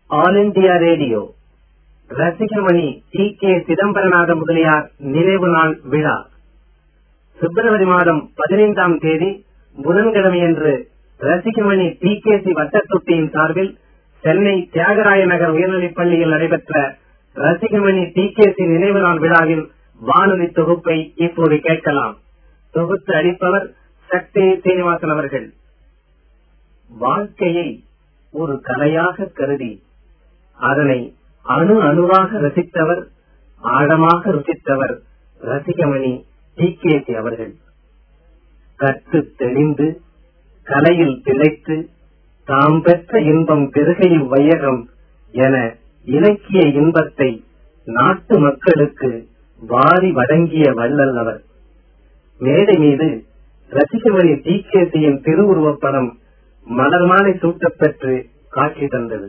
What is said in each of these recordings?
All India radio Rasikamani T K Chidambaranatha Mudaliar நினைவு நாள் விழா பிப்ரவரி மாதம் பதினைந்தாம் தேதி புதன்கிழமையன்று ரசிகமணி டி கே சி வட்டத்தொட்டியின் சார்பில் சென்னை தியாகராய நகர் உயர்நிலைப் பள்ளியில் நடைபெற்ற ரசிகமணி டி கே சி நினைவு நாள் விழாவின் வானொலி தொகுப்பை இப்போது கேட்கலாம் தொகுத்து அளிப்பவர் சக்தி சீனிவாசன் அவர்கள் வாழ்க்கையை ஒரு கலையாக கருதி அதனை அணு அணுவாக ரசித்தவர் ஆழமாக ருசித்தவர் ரசிகமணி டி கே சி அவர்கள் கற்று தெளிந்து கலையில் திளைத்து தாம் பெற்ற இன்பம் பெருகையும் வையகம் என இலக்கிய இன்பத்தை நாட்டு மக்களுக்கு வாரி வழங்கிய வள்ளல் அவர் மேடை மீது ரசிகமணி டி கே சியின் திருவுருவப் படம் மலர் மாலை சூட்டப் பெற்று காட்சி தந்தது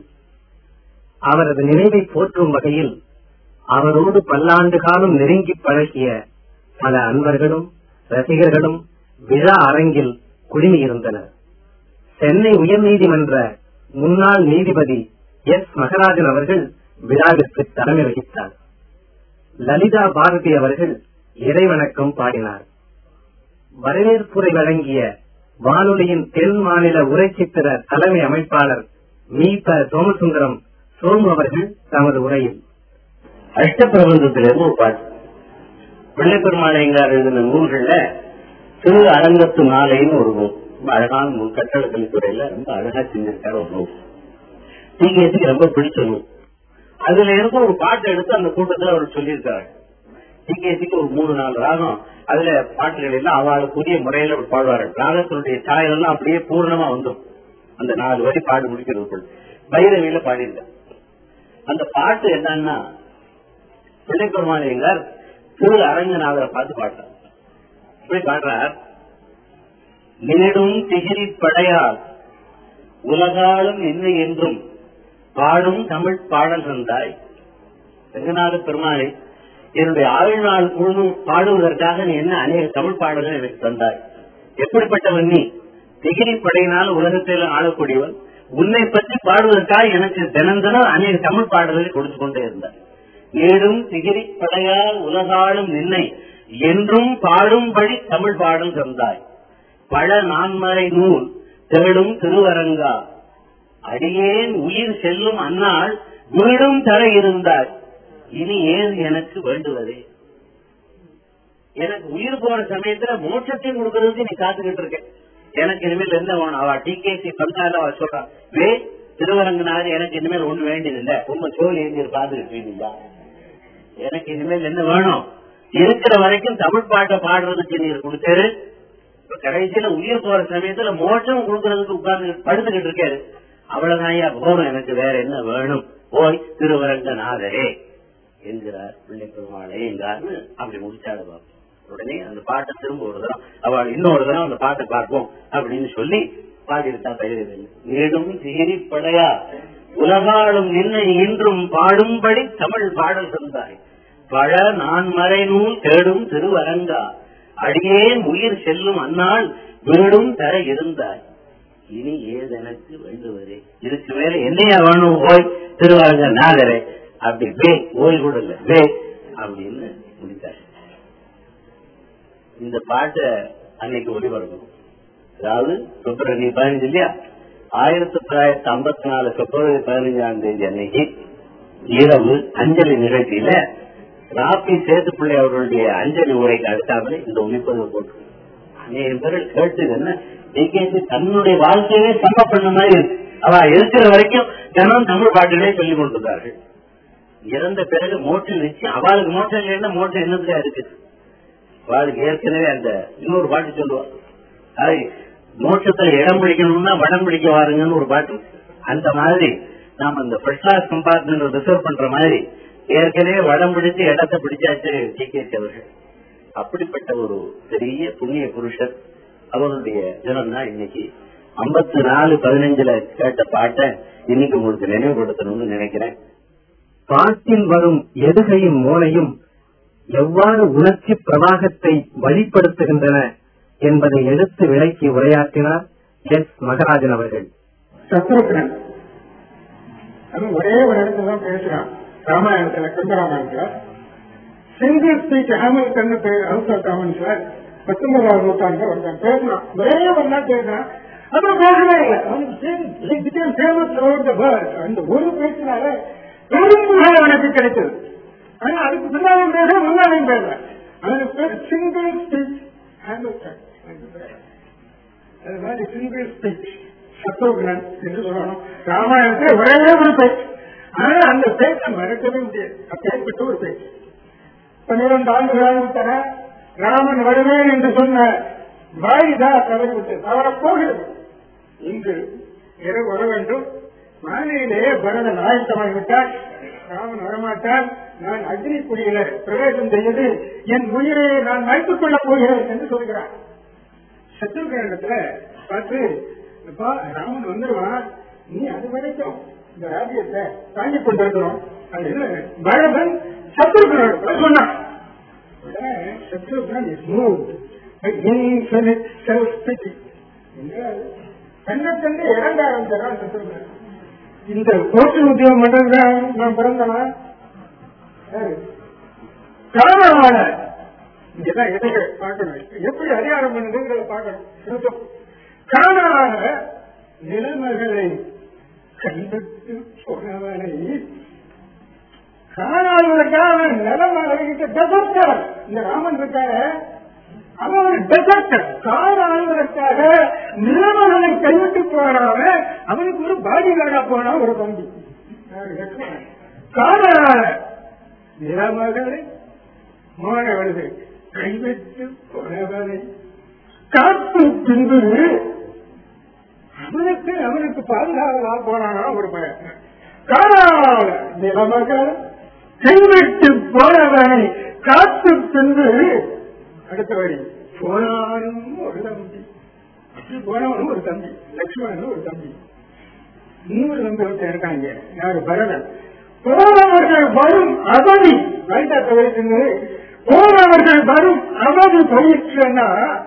அவரது நினைவை போற்றும் வகையில் அவரோடு பல்லாண்டு காலம் நெருங்கி பழகிய பல அன்பர்களும் ரசிகர்களும் விழா அரங்கில் குழுமியிருந்தனர் சென்னை உயர்நீதிமன்ற முன்னாள் நீதிபதி எஸ் மகராஜன் அவர்கள் விழாவிற்கு தலைமை வகித்தார் லலிதா பாரதி அவர்கள் இறைவணக்கம் பாடினார் வரவேற்புரை வழங்கிய வானொலியின் தென் மாநில உரைச்சித்திர தலைமை அமைப்பாளர் மீ ப சோமசுந்தரம் சோமு அவர்கள் தமது உரையில் அஷ்டபிரபந்தத்திலிருந்து ஒரு பாட்டு பிள்ளைப்பெருமாளையங்கார் எழுதின நூல்கள்ல திரு அரங்கத்து மாலைன்னு ஒரு நூல் ரொம்ப அழகான நூல் கட்டடக்கல்வித்துறையில ரொம்ப அழகா செஞ்சிருக்காரு ஒரு நூல் டிகேசிக்கு ரொம்ப பிடிச்ச நூல் அதுல இருக்க ஒரு பாட்டை எடுத்து அந்த கூட்டத்துல அவர் சொல்லியிருக்காரு டிகேசிக்கு ஒரு மூணு நாலு ராகம் அதுல பாட்டுகள் எல்லாம் அவளுக்குரிய முறையில அவர் பாடுவாரு ராகத்தினுடைய சாயலெல்லாம் அப்படியே பூர்ணமா வந்துடும் அந்த நாலு வரி பாடு முடிக்கிறதுக்குள் பைரவியில பாடியிருக்கார் அந்த பாட்டு என்னன்னா பிள்ளைப்பெருமாளையங்கார் திரு அரங்கநாதரை பார்த்து பாட்டார் இப்படி பாடுறார் நினிடும் திகிரி படையால் உலகாலும் என்ன என்றும் பாடும் தமிழ் பாடல் தந்தாய் ரங்கநாத பெருமாளை என்னுடைய ஆழ்நாள் முழுதும் பாடுவதற்காக நீ என்ன அநேக தமிழ் பாடல்கள் எனக்கு தந்தாய் எப்படிப்பட்டவன் நீ திகிரி படையினால் உலகத்தில் ஆளக்கூடியவன் உன்னை பற்றி பாடுவதற்காக எனக்கு தினம் தினம் அநேக தமிழ் பாடல்களை கொடுத்து கொண்டே இருந்தார் ஏடும் திகிரி படையால் உலகாலும் நின்னை என்றும் பாடும்படி தமிழ் பாடல் தந்தாய் பல நான்மறை நூல் தேடும் திருவரங்கா அடியேன் உயிர் செல்லும் அந்நாள் வீடும் தர இருந்தாய் இனி ஏன் எனக்கு வேண்டுவதே எனக்கு உயிர் போன சமயத்துல மோட்சத்தையும் கொடுக்கறதுக்கு நீ காத்துக்கிட்டு இருக்க எனக்கு இனிமேல் என்ன வேணும் அவ டிகேசி பந்தால அவ சொல்றான் வே திருவரங்கனாரு எனக்கு இனிமேல் ஒண்ணு வேண்டியதில்லை உங்க சோழி எங்க பாத்துக்கிட்டு இருக்கீங்களா எனக்கு இனிமேல் என்ன வேணும் இருக்கிற வரைக்கும் தமிழ் பாட்டை பாடுறதுக்கு நீர் கொடுத்தாரு இப்ப கடைசியில உயிர் போற சமயத்துல மோட்சம் கொடுக்கறதுக்கு உட்கார்ந்து படுத்துக்கிட்டு இருக்காரு அவ்வளவுதான் ஐயா போதும் எனக்கு வேற என்ன வேணும் போய் திருவரங்கநாதரே என்கிறார் பிள்ளை பெருமாளே எங்கார்னு அப்படி முடிச்சாடு பார்ப்போம் உடனே அந்த பாட்டை திரும்ப ஒரு தரம் அவள் இன்னொரு தரம் அந்த பாட்டை பார்ப்போம் அப்படின்னு சொல்லி பாடியிருத்தா பயிரில் நேடும் திகிரி படையா உலகாளும் நின்னை இன்றும் பாடும்படி தமிழ் பாடல் தந்தாய் பழ நான் மறை நூல் தேடும் திருவரங்கா அடியேன் உயிர் செல்லும் அந்நாள் வீடும் தர இருந்தாய் இனி ஏது எனக்கு வேண்டுவதே இதுக்கு மேல என்னையா வேணும் ஓய் திருவாரங்க நாகரே அப்படி வே ஓய் கூட இல்ல வே அப்படின்னு முடித்தார் இந்த பாட்டை அன்னைக்கு ஒளிபரப்பணும் அதாவது பிப்ரவரி பதினஞ்சு இல்லையா ஆயிரத்தி தொள்ளாயிரத்தி ஐம்பத்தி நாலு பிப்ரவரி பதினஞ்சாம் தேதி அன்னைக்கு இரவு அஞ்சலி நிகழ்ச்சியில ராபி சேதுப்பிள்ளை அவர்களுடைய அஞ்சலி உரைக்கு அடுத்தாமலே இந்த ஒளிப்பதிவு போட்டு அநேக பேர்கள் கேட்டது என்ன டிகேசி தன்னுடைய வாழ்க்கையே சம்ப பண்ண மாதிரி இருக்கு. அவ இருக்கிற வரைக்கும் தினம் தமிழ் பாட்டுகளே சொல்லிக் கொண்டிருந்தார்கள் இறந்த பிறகு மோட்டில் வச்சு அவளுக்கு மோட்டம் இல்லைன்னா மோட்டம் என்னதுல இருக்கு அவளுக்கு ஏற்கனவே அந்த இன்னொரு பாட்டு சொல்லுவாள் அது மோட்சத்துல இடம் பிடிக்கணும்னா வடம் பிடிக்க வாருங்கன்னு ஒரு பாட்டு இருக்கு. அந்த மாதிரி நாம அந்த ஃபர்ஸ்ட் கிளாஸ் கம்பார்ட்மெண்ட் ரிசர்வ் பண்ற மாதிரி ஏற்கனவே வடம் பிடிச்சு இடத்தை பிடிச்சாச்சு டிகேசி அவர்கள் அப்படிப்பட்ட ஒரு பெரிய புண்ணிய புருஷர் அவருடைய தினம் தான் இன்னைக்கு ஐம்பத்தி நாலு பதினஞ்சுல கேட்ட பாட்டை இன்னைக்கு உங்களுக்கு நினைவுபடுத்தணும்னு நினைக்கிறேன் பாட்டில் வரும் எதுகையும் மோனையும் எவ்வாறு உணர்ச்சி பிரவாகத்தை வழிப்படுத்துகின்றன என்பதை எடுத்து விளக்கி உரையாற்றினார் எஸ் மகராஜன் அவர்கள் சத்ருகன் அது ஒரே ஒரு இடத்துல தான் பேசுறான் ராமாயணத்துல கம்பராமாயணத்துல சிங்கிள் ஸ்பீச் ஹாமில்டன் பேர் ஹவுஸ் ஆஃப் காமன்ஸ்ல பத்தொன்பதாவது நூற்றாண்டுல ஒருத்தன் பேசுறான் ஒரே ஒரு நாள் பேசுறான் அப்புறம் பேசவே இல்லை அவனுக்கு ஃபேமஸ் ஓவர் த வேர்ல்ட் அந்த ஒரு பேச்சினால பெரும் புகழ் அவனுக்கு கிடைச்சது ஆனா அதுக்கு முன்னாலும் பேச முன்னாலும் பேச அவனுக்கு பேர் சிங்கிள் ஸ்பீச் ஹாமில்டன் அது மாதிரி சிங்கிள் ஸ்பீச் சத்ருகுணன் என்று சொல்லணும் ராமாயணத்துல ஒரே ஒரு பேச்சு ஆனா அந்த பேச்சை மறக்கவே முடியாது அப்பேற்பட்ட ஒரு பேச்சு பன்னிரண்டு ஆண்டுகளாக விட்டன ராமன் வருவேன் என்று சொன்ன வாய்தா தவறிவிட்டு தவறப்போகிறது இன்று இரவு வர வேண்டும் மாலையிலேயே பரதன் ஆயத்தமாகிவிட்டார் ராமன் வரமாட்டான் நான் அக்னி குடியில பிரவேசம் செய்து என் உயிரை நான் வைத்துக் கொள்ளப் போகிறேன் என்று சொல்கிறான் சத்ருகிரகத்துல பார்த்து அப்பா ராமன் வந்துருவான் நீ அது வரைக்கும் இந்த ராஜ்யத்தை தாங்கி கொண்டிருக்கிறோம் அப்படின்னு பரதன் சத்ருகிரகத்துல சொன்னான் உடனே Shatrughan is moved by infinite self-pity. என்றால் தன்னை கண்டு இறங்க ஆரம்பிச்சான் சத்ருகன் இந்த கோர்ட்டு உத்தியோகம் பண்றதுதான் நான் பிறந்தவன் யாரு? காரணமான இங்கதான் எதைகள் பார்க்கணும் எப்படி அதிகாரம் பண்ணுதுங்கிறத பார்க்கணும் சுருக்கம். காரணமாக நிலைமைகளை கண்டுட்டு போனவனை காணாதவனுக்காக நிலைமைகிட்ட டெசர்டர் இந்த ராமன் இருக்கார அவன் ஒரு டெசர்டர் காணாதவனுக்காக நிலைமைகளை கைவிட்டு போறாம அவனுக்கு ஒரு பாடி கார்டா போனா ஒரு தம்பி காணாத நிலைமைகளை மாணவர்கள் கைவிட்டு போனவனை காத்து பின்பு அவனுக்கு அவனுக்கு பாதுகாவலா போனானா ஒரு பையன் காணாத நிலமகள் கைவிட்டு போனவனை காத்து பின்பு அடுத்த வரி போனாலும் ஒரு தம்பி அப்படி போனவனும் ஒரு தம்பி லட்சுமணனும் ஒரு தம்பி இன்னொரு தம்பி ஒருத்தன் இருக்காங்க யாரு பரதன் போனவர்கள் வரும் அவதி வைத்தாத்த வயசுன்னு போனவர்கள் வரும் அவதி பயிற்சின்னா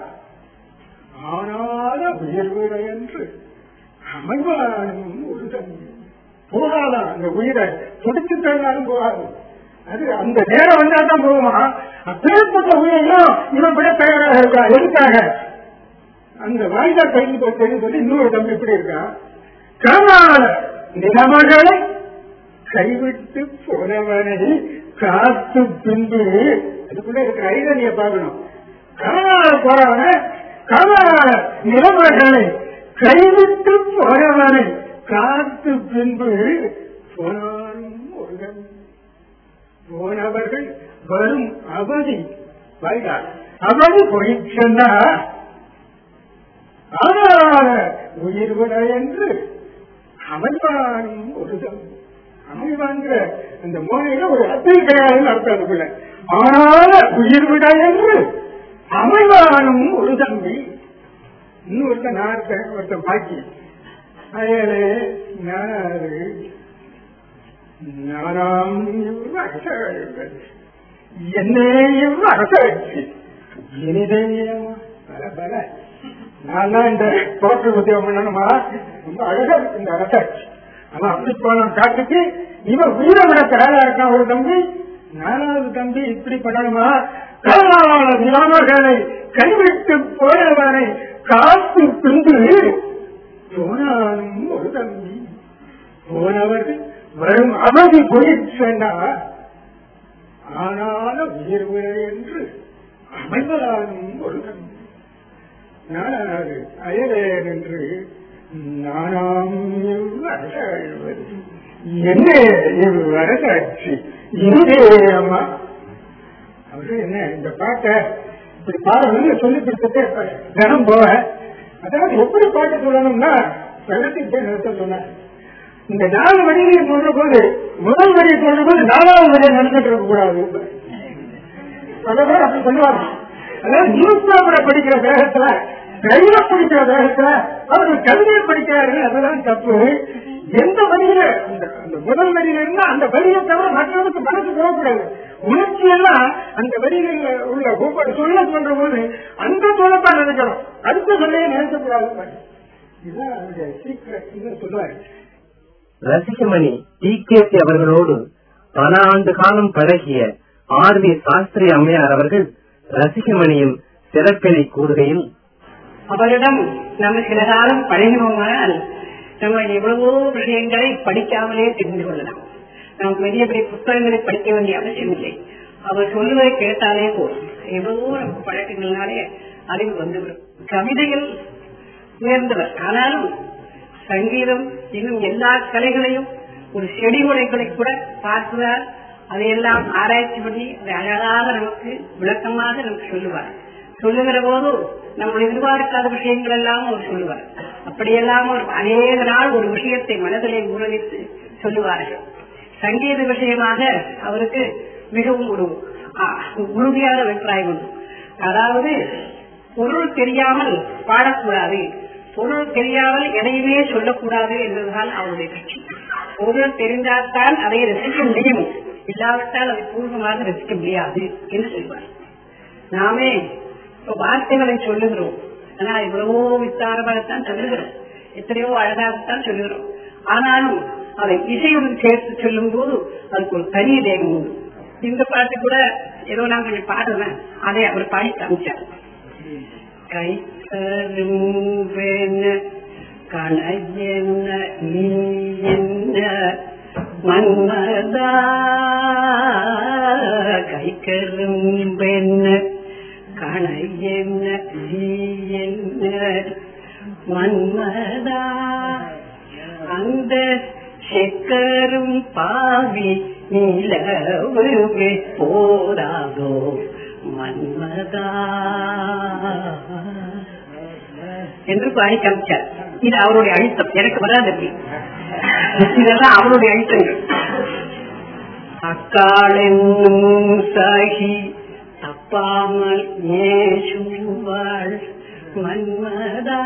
ஆனால உயர்வுரை என்று அமைவானும் ஒரு தம்பி போகாதான் அந்த உயிரை துடிச்சு தந்தாலும் போகாது அது அந்த நேரம் வந்தா தான் போகுமா அப்பேற்பட்ட உயிரையும் இவன் விட பெயராக இருக்கா எதுக்காக அந்த வாய்தா கைது போச்சுன்னு சொல்லி இன்னொரு தம்பி இப்படி இருக்கான் காணாத நிலமகளை கைவிட்டு போனவனை காத்து பின்பு அதுக்குள்ள இருக்கிற ஐதனிய பார்க்கணும் காணாத போறவன காணாத நிலமகளை கைவிட்டு போனவனை காத்து பின்பு போனாலும் ஒரு தம்பி போனவர்கள் வரும் அவதி வைடா அவதி பொய்ச்சொன்னா ஆனால் உயிர் விட என்று அமைவானும் ஒரு தம்பி அமைவாங்கிற அந்த மொழியில ஒரு அர்த்தம் கிடையாதுன்னு அர்த்தம் அதுக்குள்ள ஆனால உயிர் விட என்று அமைவானும் ஒரு தம்பி இன்னொருத்த நான் இருக்கேன் ஒருத்தன் பாக்கி அயலே நானாரு நானாம் இவ்வரசு என்னே இவ்வரசு இனிதேயமா பல பல நான் இந்த தோற்று உத்தியோகம் பண்ணணுமா ரொம்ப அழகா இருக்கு இந்த அரசாட்சி அவன் அப்படி போன காட்டுக்கு இவன் உயிரை விட தயாரா இருக்கான் ஒரு தம்பி நாலாவது தம்பி இப்படி பண்ணணுமா காலாள நிலாமர்களை கைவிட்டு போனவனை காத்து பின்பு போனாலும் ஒரு தம்பி போனவர்கள் வரும் அவதி போயிடுச்சுன்னா ஆனால உயர்வு என்று அமைவதாலும் ஒரு தம்பி நானாது அயலேன் என்று நானாம் இவ்வரசாழ்வது என்ன இவ்வரசாட்சி இங்கே அம்மா அவரு என்ன இந்த பாட்டை இப்படி பாடணும்னு சொல்லி கொடுத்துட்டு தினம் போவேன் அதாவது எப்படி பாட்டு சொல்லணும்னா வெள்ளத்துக்கு போய் நிறுத்த சொன்னேன் இந்த நாலு வரியை சொல்ற போது முதல் வரியை சொல்ற போது நாலாவது வரியை நினைச்சிட்டு இருக்க கூடாது பல பேர் அப்படி பண்ணுவாங்க அதாவது நியூஸ் பேப்பரை படிக்கிற வேகத்துல கையில படிக்கிற வேகத்துல அவர்கள் கவிதையை படிக்கிறாரு அதுதான் தப்பு எந்த வரியில அந்த அந்த முதல் வரியில இருந்தா அந்த வரியை தவிர மற்றவருக்கு மனசு போகக்கூடாது உணர்ச்சி எல்லாம் அந்த வரிகளில் உள்ள ஒவ்வொரு சொல்ல சொல்ற போது அந்த சொல்லத்தான் நினைக்கணும் அடுத்த சொல்லையே நினைக்கக்கூடாது இதுதான் அவருடைய சீக்கிரம் சொல்லுவாரு ரசிகமணி டி கேசி அவர்களோடு பல ஆண்டு காலம் பழகிய ஆர் வி சாஸ்திரி அம்மையார் அவர்கள் ரசிகமணியின் சிறப்பெளி கூறுகையில் அவரிடம் நம்ம சில காலம் பழகினோமானால் நம்ம எவ்வளவோ விஷயங்களை படிக்காமலே தெரிந்து கொள்ளலாம் நமக்கு பெரிய பெரிய புத்தகங்களை படிக்க வேண்டிய அவசியம் இல்லை அவர் சொல்லுவதை கேட்டாலே போதும் எவ்வளவோ நம்ம பழக்கங்களாலே அறிவு வந்துவிடும் கவிதைகள் உயர்ந்தவர் ஆனாலும் சங்கீதம் இன்னும் எல்லா கலைகளையும் ஒரு செடி முறைகளை கூட பார்க்கிறார் அதையெல்லாம் ஆராய்ச்சி பண்ணி அதை அழகாக நமக்கு விளக்கமாக நமக்கு சொல்லுவார் சொல்லுகிற போது நம்ம எதிர்பார்க்காத விஷயங்கள் எல்லாம் அவர் சொல்லுவார் அப்படியெல்லாம் அவர் அநேக நாள் ஒரு விஷயத்தை மனதிலே உறவித்து சொல்லுவார்கள் சங்கீத விஷயமாக அவருக்கு மிகவும் ஒரு ஆ, உறுதியான அபிப்பிராயம் உண்டு அதாவது பொருள் தெரியாமல் பாடக்கூடாது பொருள் தெரியாமல் எதையுமே சொல்லக்கூடாது என்பதுதான் அவருடைய கட்சி பொருள் தெரிந்தால்தான் அதை ரசிக்க முடியும் இல்லாவிட்டால் அதை பூர்வமாக ரசிக்க முடியாது என்று சொல்வார் நாமே இப்ப வார்த்தைகளை சொல்லுகிறோம் ஆனா இவ்வளவோ விஸ்தாரமாகத்தான் சொல்லுகிறோம் எத்தனையோ அழகாகத்தான் சொல்லுகிறோம் ஆனாலும் அதை இசையுடன் சேர்த்து சொல்லும் போது அதுக்கு ஒரு தனி தேகம் உண்டு இந்த பாட்டு கூட ஏதோ நான் கொஞ்சம் பாடுறேன் அதை அவர் பாடி காமிச்சார் கை கரும்பென கணையென்ன நீ என்ன மன்மதா கை கரும்பென்ன கணையென்ன நீ என்ன மன்மதா அந்த செக்கரும் பாவி நிலவுவே போராதோ மன்மதா என்று பாடி காமிச்சார் இது அவருடைய அழுத்தம் எனக்கு வராது அப்படி. இதெல்லாம் அவருடைய அழுத்தங்கள் அக்காளென்னும் சாகி தப்பாமல் ஏசுவாள் மன்மதா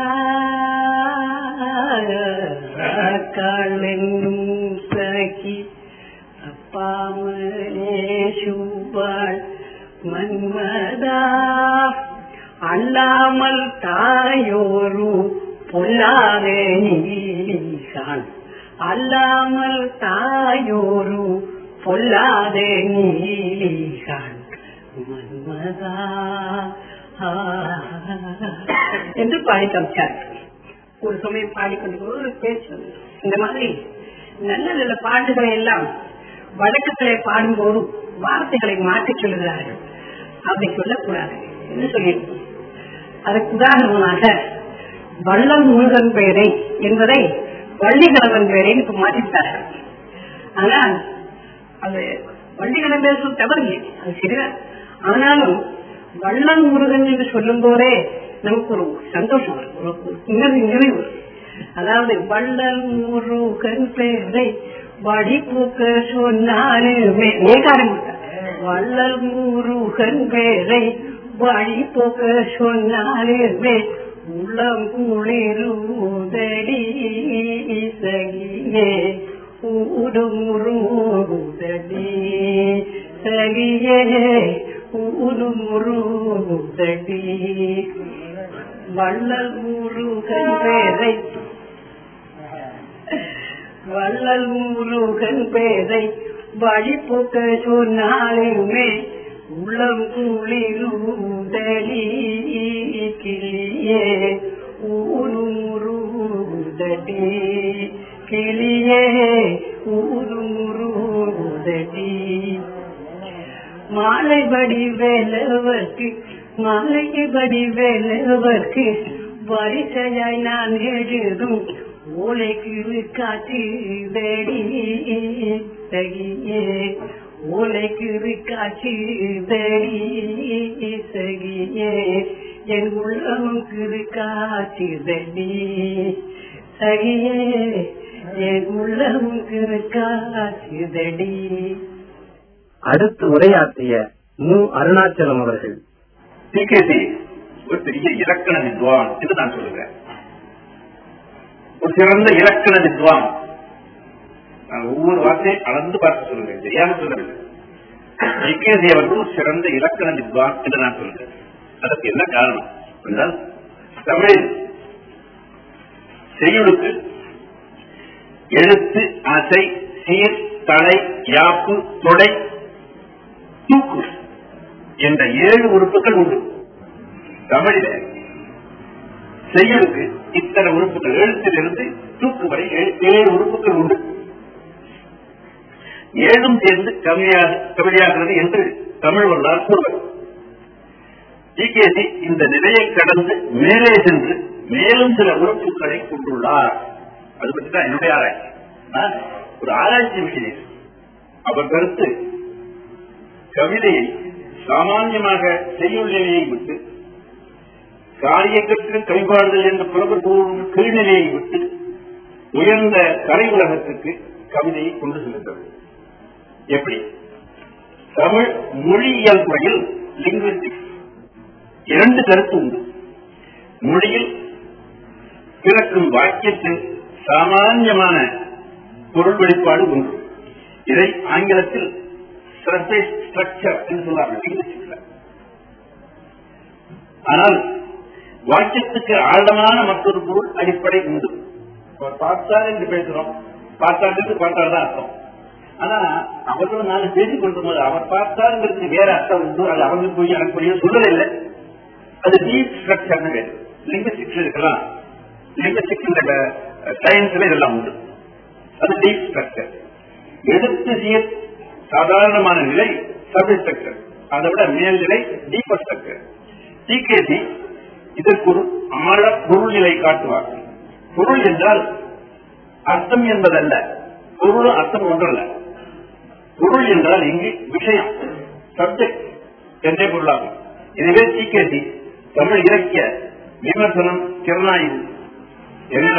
அக்காளென்னும் சாகி தப்பாமல் ஏசுவாள் மன்மதா அல்லாமல் தாயோரு பொல்லாதே நீசான் அல்லாமல் தாயோரு பொல்லாதே நீசான் மன்மதா ஆ, என்று பாடி காமிச்சார் ஒரு சமயம் பாடிக்கொண்டு ஒரு பேச்சு வந்தது. இந்த மாதிரி நல்ல நல்ல பாட்டுகளை எல்லாம் வழக்கத்திலே பாடும்போது வார்த்தைகளை மாற்றிச் சொல்லுகிறார்கள் அப்படி சொல்லக்கூடாது என்று சொல்லியிருக்கோம் அதற்கு உதாரணமாக வள்ளல் முருகன் பேரை என்பதை வள்ளிகலவன் பேரை இப்ப மாற்றிவிட்டார்கள் ஆனால் அது வள்ளிகலன் பேசும் தவறில்லை அது சரிதான் ஆனாலும் வள்ளல் முருகன் என்று சொல்லும் போதே நமக்கு ஒரு சந்தோஷம் வரும் ஒரு ஒரு நிறைவு நிறைவு வரும் அதாவது வள்ளல் முருகன் பேரை வடிபூக்க சொன்னாரு மேகாரம் வள்ளல் முருகன் பேரை வழி போக்க சொன்னாலே உள்ளம் குளிருதடி சகியே ஊடுமுருதடி சகியே ஊடுமுருதடி வள்ளல் முருகன் பேரை வள்ளல் முருகன் பேரை வழி போக்க சொன்னாலுமே உள்ளம் குளிருதலி கிளியே ஊருமுருதடி கிளியே ஊருமுருதடி மாலைபடி வேலவர்க்கு மாலைபடி வேலவர்க்கு வரிசையாய் நான் எழுதும் ஓலைக்கு காட்சி வெடி சகியே ஓலைக்கு காட்சி வெடி சகியே என் உள்ளம் கிரு காட்சி வெடி சகியே என் உள்ளம் கிரு காட்சி வெடி அடுத்து உரையாற்றிய மு அருணாச்சலம் அவர்கள் டிகேசி ஒரு பெரிய இலக்கண வித்வான் என்று நான் சொல்லுகிறேன் ஒரு சிறந்த இலக்கண வித்வான் நான் ஒவ்வொரு வார்த்தையும் அளந்து பார்த்து சொல்லுகிறேன் தெரியாம சொல்லவில்லை டிகேசி அவர்கள் ஒரு சிறந்த இலக்கண வித்வான் என்று நான் சொல்கிறேன் அதற்கு என்ன காரணம் என்றால் தமிழில் செய்யுளுக்கு எழுத்து அசை சீர் தலை யாப்பு தொடை தூக்கு என்ற ஏழு உறுப்புகள் உண்டு தமிழில செய்யுளுக்கு இத்தனை உறுப்புகள் எழுத்திலிருந்து தூக்கு வரை ஏழு ஏழு உறுப்புகள் உண்டு ஏழும் சேர்ந்து கவியாக கவிதையாகிறது என்று தமிழ் வரலாறு கூறுவர் ஜிகேசி இந்த நிலையை கடந்து மேலே சென்று மேலும் சில உறுப்புகளை கொண்டுள்ளார் அது பற்றி தான் என்னுடைய ஆராய்ச்சி நான் ஒரு ஆராய்ச்சி விஷயம் அவர் கருத்து கவிதையை சாமான்யமாக செய்யுள் நிலையை விட்டு காரியத்திற்கு கைபாடுதல் என்ற புலவர் கூறும் கீழ்நிலையை விட்டு உயர்ந்த கலை உலகத்துக்கு கவிதையை கொண்டு செல்கின்றது எப்படி தமிழ் மொழியியல் முறையில் லிங்குவிஸ்டிக்ஸ் இரண்டு கருத்து உண்டு மொழியில் பிறக்கும் வாக்கியத்தின் சாமான்யமான பொருள் வெளிப்பாடு ஒன்று இதை ஆங்கிலத்தில் சர்ஃபேஸ் ஸ்ட்ரக்சர் என்று சொல்வார்கள் linguistics-ல. ஆனால் வாக்கியத்துக்கு ஆழமான மற்றொரு பொருள் அடிப்படை உண்டு அவர் பார்த்தார் என்று பேசுறோம் பார்த்தாருக்கு பார்த்தார் தான் அர்த்தம் ஆனா அவர்களும் நாங்கள் பேசிக் கொண்டிருக்கும் அவர் பார்த்தாருங்கிறதுக்கு வேற அர்த்தம் உண்டு அது அவங்க போய் எனக்கு புரியும் சொல்லலை அது டீப் ஸ்ட்ரக்சர்னு வேறு லிங்குஸ்டிக்ஸ் இருக்கலாம் லிங்குஸ்டிக்ஸ் சயின்ஸ்ல இதெல்லாம் உண்டு அது டீப் ஸ்ட்ரக்சர் எழுத்து சீர் சாதாரணமான நிலை சப் ஸ்ட்ரக்சர் அதை விட மேல் நிலை டீப்பர் ஸ்ட்ரக்சர் டிகேசி இதற்கு ஒரு ஆழ பொருள் நிலை காட்டுவார் பொருள் என்றால் அர்த்தம் என்பதல்ல பொருளும் அர்த்தம் ஒன்றல்ல பொருள் என்றால் இங்கு விஷயம் சப்ஜெக்ட் என்றே பொருளாகும் எனவே டிகேசி தமிழ் இலக்கிய விமர்சனம் திறனாய்வு என்ற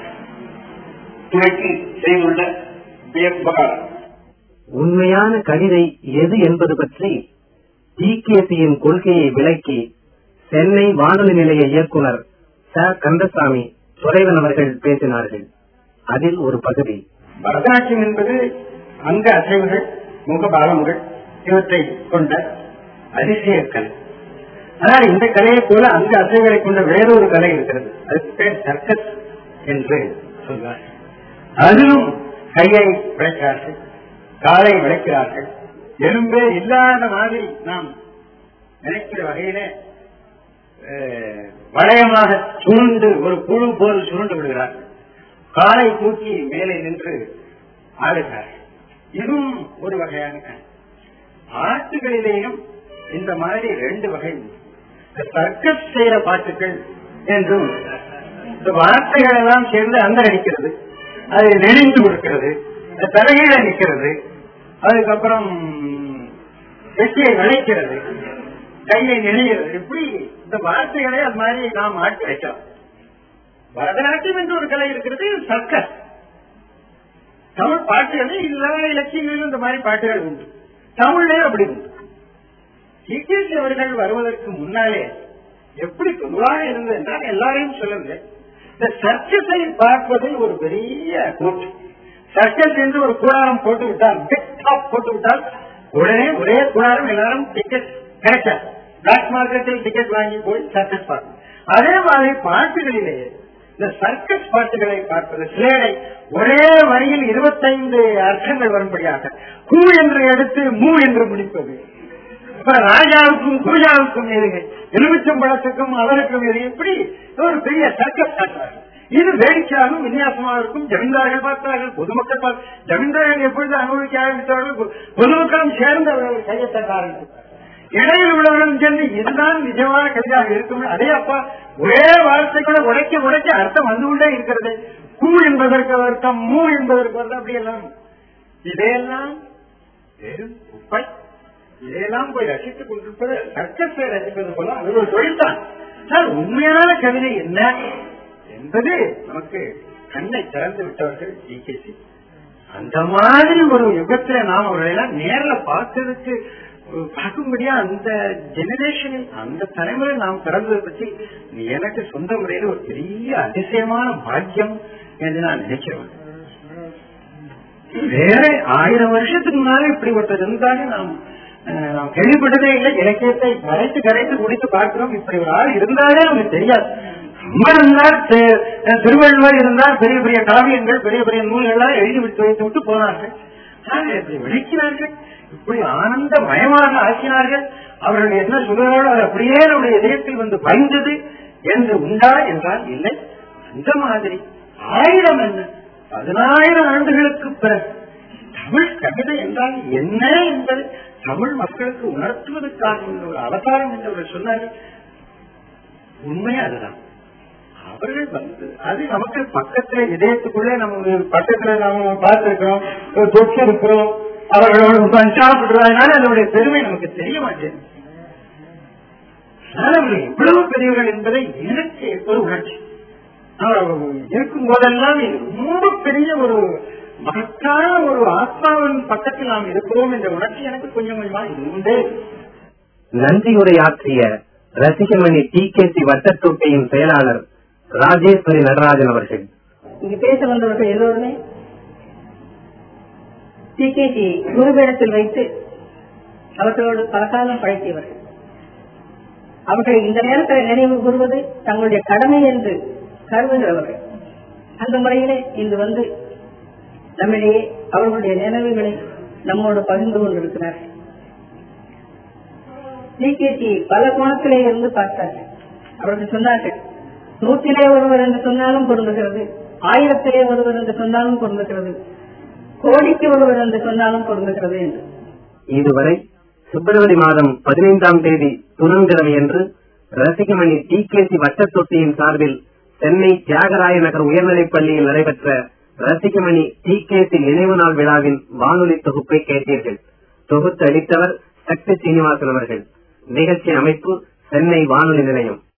துறைக்கு செய்துள்ள உபகாரம் உண்மையான கவிதை எது என்பது பற்றி டிகேசியின் கொள்கையை விளக்கி சென்னை வானொலி நிலைய இயக்குனர் ச கந்தசாமி துறைவன் அவர்கள் பேசினார்கள் அதில் ஒரு பகுதி பரதநாட்டியம் என்பது அங்க அசைவுகள் முகபாவங்கள் இவற்றை கொண்ட அதிசய கலை ஆனால் இந்த கலையை போல அங்க அசைவுகளை கொண்ட வேறொரு கலை இருக்கிறது அதுக்கு பேர் சர்க்கஸ் என்று சொல்வார் அதிலும் கையை விளைக்கிறார்கள் காலை விளைக்கிறார்கள் எலும்பே இல்லாத மாதிரி நாம் நினைக்கிற வகையிலே அஹ், வளையமாக சுருண்டு ஒரு புழு போல் சுருண்டு விடுகிறார்கள் காலை தூக்கி மேலே நின்று ஆடுகிறார்கள் இதுவும் ஒரு வகையான பாட்டுகளிலேயும் இந்த மாதிரி ரெண்டு வகை உண்டு. இந்த சர்க்கஸ் செய்யற பாட்டுகள் என்றும் இந்த வார்த்தைகள் எல்லாம் சேர்ந்து அந்த அடிக்கிறது அது நெளிந்து கொடுக்கிறது அது தலைகீழ நிற்கிறது அதுக்கப்புறம் வெற்றியை விளைக்கிறது கையை நெளிகிறது இப்படி இந்த வார்த்தைகளை அது மாதிரி நாம் மாற்றி வைக்கலாம் பரதநாட்டியம் என்று ஒரு கலை இருக்கிறது சர்க்கஸ் தமிழ் பாட்டுகளில் எல்லா இலக்கியங்களிலும் இந்த மாதிரி பாட்டுகள் உண்டு தமிழ்லே அப்படி உண்டு டிகேசி அவர்கள் வருவதற்கு முன்னாலே எப்படி பொதுவாக இருந்தது என்றால் எல்லாரையும் சொல்லுங்க இந்த சர்க்கஸை பார்ப்பது ஒரு பெரிய கூட்டு சர்க்கஸ் என்று ஒரு கூடாரம் போட்டு விட்டால் பிக் டாப் போட்டு விட்டால் உடனே ஒரே கூடாரம் எல்லாரும் டிக்கெட் கிடைச்சார் பிளாக் மார்க்கெட்டில் டிக்கெட் வாங்கி போய் சர்க்கஸ் பார்க்கணும் அதே மாதிரி பாட்டுகளிலேயே இந்த சர்க்கஸ் பாட்டுகளை பார்ப்பது சிலேடை ஒரே வரியில் இருபத்தைந்து அர்த்தங்கள் வரும்படியாக கூ என்று எடுத்து மூ என்று முடிப்பது இப்ப ராஜாவுக்கும் பூஜாவுக்கும் எதுகை எலுமிச்சம்பழத்துக்கும் அவருக்கும் எது இப்படி ஒரு பெரிய சர்க்கஸ் காட்டுவார்கள் இது வேடிக்கையாகவும் விநியாசமாக இருக்கும் ஜமீன்தார்கள் பார்த்தார்கள் பொதுமக்கள் பார்த்து ஜமீன்தார்கள் எப்பொழுது அனுபவிக்க ஆரம்பித்தார்கள் பொ- பொதுமக்களும் சேர்ந்து அவர்கள் கையை தட்ட ஆரம்பித்தார்கள் இடையில் உள்ளவர்களும் சேர்ந்து இதுதான் நிஜமான கவிதாக இருக்கும் அதே அப்பா ஒரே வார்த்தை கூட உடைக்க உடைக்க அர்த்தம் வந்து கொண்டே இருக்கிறது கூ என்பதற்கு அர்த்தம் மூ என்பதற்கு அர்த்தம் அப்படி எல்லாம் இதையெல்லாம் வெறும் குப்பை இதையெல்லாம் போய் ரசித்துக் கொண்டிருப்பது சர்க்கஸை ரசிப்பது போல அது ஒரு தொழில்தான் சார் உண்மையான கவிதை என்ன என்பது நமக்கு கண்ணை திறந்து விட்டவர்கள் டிகேசி அந்த மாதிரி ஒரு யுகத்துல நாம் அவர்களெல்லாம் நேர்ல பார்க்கறதுக்கு அஹ், பார்க்கும்படியா அந்த ஜெனரேஷனில் அந்த தலைமுறை நாம் பிறந்ததை பற்றி எனக்கு சொந்த முறையில் ஒரு பெரிய அதிசயமான பாக்கியம் என்று நான் நினைக்கிறேன் வேற ஆயிரம் வருஷத்துக்கு முன்னாலே இப்படி ஒருத்தர் இருந்தாலும் நாம் அஹ், நாம் கேள்விப்பட்டதே இல்லை இலக்கியத்தை கரைத்து கரைத்து குடித்து பார்க்கிறோம் இப்படி ஒரு ஆள் இருந்தாலே நமக்கு தெரியாது ரொம்ப இருந்தார் தி- திருவள்ளுவர் இருந்தார் பெரிய பெரிய காவியங்கள் பெரிய பெரிய நூல்கள்லாம் எழுதி விட்டு வைத்து விட்டு போனார்கள் ஆக இப்படி விளக்கினார்கள் இப்படி ஆனந்த மயமாக ஆக்கினார்கள் அவர்கள் என்ன சொல்கிறாரோ அது அப்படியே நம்முடைய இதயத்தில் வந்து பயந்தது என்று உண்டா என்றால் இல்லை அந்த மாதிரி ஆயிரம் என்ன பதினாயிரம் ஆண்டுகளுக்கு பிறகு தமிழ் கவிதை என்றால் என்ன என்பது தமிழ் மக்களுக்கு உணர்த்துவதற்காக இந்த ஒரு அவதாரம் என்று அவர்கள் சொன்னார்கள் உண்மை அதுதான் அவர்கள் வந்து அது நமக்கு பக்கத்துல இதயத்துக்குள்ளே நம்ம பக்கத்துல நாம பார்த்திருக்கிறோம் தொட்டு இருக்கிறோம் அவர்களோடு உட்கார்ந்து சாப்பிடுறதுனால அதனுடைய பெருமை நமக்கு தெரிய மாட்டேங்குது அதனால அவர்கள் எவ்வளவு பெரியவர்கள் என்பதை எனக்கு ஒரு உணர்ச்சி அவர் இருக்கும் போதெல்லாம் இது ரொம்ப பெரிய ஒரு மகத்தான ஒரு ஆத்மாவின் பக்கத்தில் நாம் இருக்கிறோம் என்ற உணர்ச்சி எனக்கு கொஞ்சம் கொஞ்சமா இருந்தே நன்றியுரையாற்றிய ரசிகமணி டி கே சி வட்டத்தோட்டையின் செயலாளர் ராஜேஸ்வரி நடராஜன் அவர்கள் இங்கு பேச வந்தவர்கள் எல்லோருமே டிகேசி குருபீடத்தில் வைத்து அவர்களோடு பல காலம் பழக்கியவர்கள் அவர்களை இந்த நேரத்தில் நினைவு கூறுவது தங்களுடைய கடமை என்று கருதுகிறவர்கள் அந்த முறையிலே இன்று வந்து நம்மிடையே அவர்களுடைய நினைவுகளை நம்மோடு பகிர்ந்து கொண்டிருக்கிறார்கள் டிகேசி பல கோணத்திலே இருந்து பார்த்தார்கள் அவர்கள் சொன்னார்கள் நூற்றிலே ஒருவர் என்று சொன்னாலும் பொருந்துகிறது ஆயிரத்திலே ஒருவர் என்று சொன்னாலும் பொருந்துகிறது கோடிக்கு ஒருவர் என்று சொன்னாலும் பொருந்துகிறது என்று இதுவரை பிப்ரவரி மாதம் பதினைந்தாம் தேதி புதன்கிழமை என்று ரசிகமணி டி கே சி வட்டத்தொட்டியின் சார்பில் சென்னை தியாகராய நகர் உயர்நிலைப் பள்ளியில் நடைபெற்ற ரசிகமணி டி கே சி நினைவு நாள் விழாவின் வானொலி தொகுப்பை கேட்டீர்கள் தொகுத்து அளித்தவர் சக்தி சீனிவாசன் அவர்கள் நிகழ்ச்சி அமைப்பு சென்னை வானொலி நிலையம்